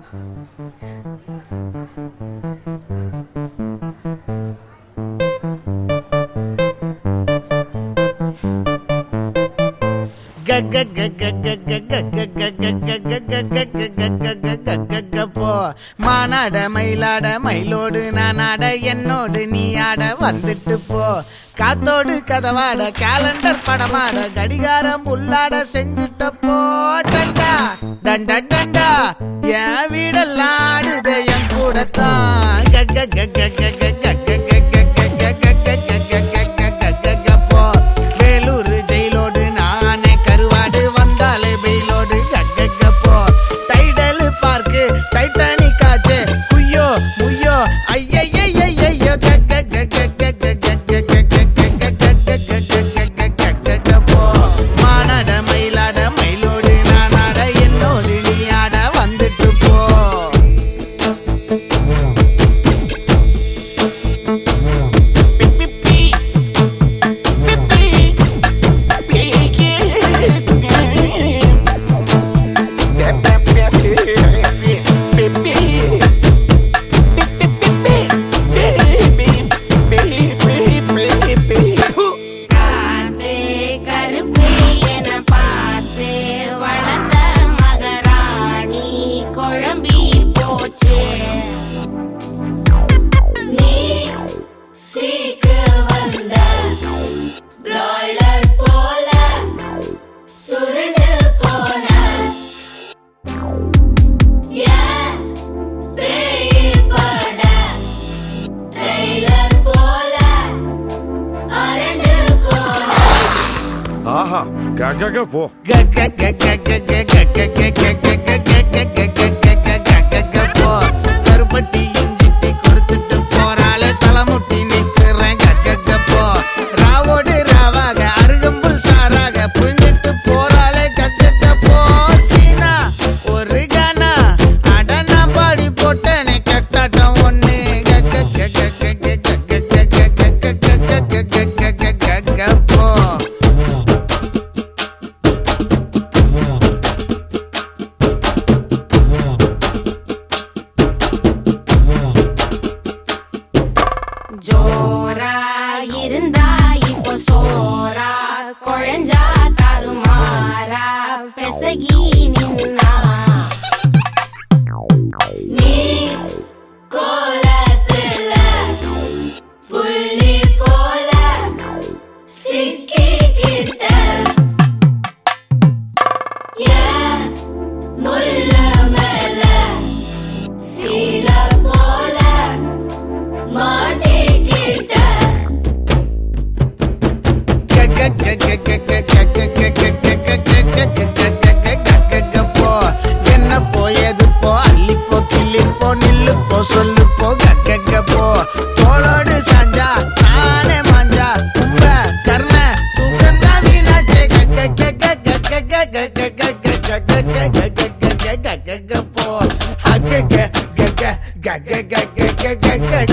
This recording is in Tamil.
போ மானாட மயிலாட மயிலோடு நானாட என்னோடு நீ ஆட வந்துட்டு போ காத்தோடு கதவாட கேலண்டர் படமாட கடிகாரம் உள்ளாட செஞ்சுட்ட போ டண்டா டண்டா டண்டா என் வீடெல்லாம் ஆடுதே என் கூடத்தான் கக்க கக்க கக்க கக்க போ வேலூர் ஜெயிலோடு நானே கருவாடு வந்தாலே பெயிலோடு கக்க போ டைடல் பார்க்கு டைட்டானிக் ஆச்சு குய்யோ முய்யோ ஐயையையையோ போ மானாட மயிலாட மயிலோடு நானாட என்னோடு நீ ஆட வந்துட்டு போ காத்து கருப்பு என பார்த்து வளர்ந்த மகராணி குழம்பி போச்சு நீ சீக்கு வந்த பிராய்லர் போல சுருண்டு போன ஏன் பேய் பட ட்ரெய்லர் போல அரண்டு போன ஆஹா கக போ கருப்பட்டி இஞ்சிட்டி கொடுத்துட்டு போறாளே தலைமுட்டி நிக்கிறேன் கக்க போ ராவோடு ராவாக அருகம்புல் சாராக புரிஞ்சிட்டு போறாளே கக்க போ சீனா ஒரு கானா அடனா பாடி போட்டனே கட்டாட்டம் ஒண்ணு போ ஜோரா இருந்தா இப்போ சோரா குழஞ்சா தருமாறா பெசகி நின்னா நீ கோலத்துல புள்ளி போல சிக்கிக்கிட்ட ஏன் முள்ள மேல சீல போல மாட்டிக்கிட்ட போ என்ன போ எது போ அள்ளி போ கிள்ளி போ நில்லு போ சொல்லு போ கக்க போ தோளோடு சாஞ்சா நானே மாஞ்சா கும்ப கர்ண தூக்கந்தா வீணாச்சே போ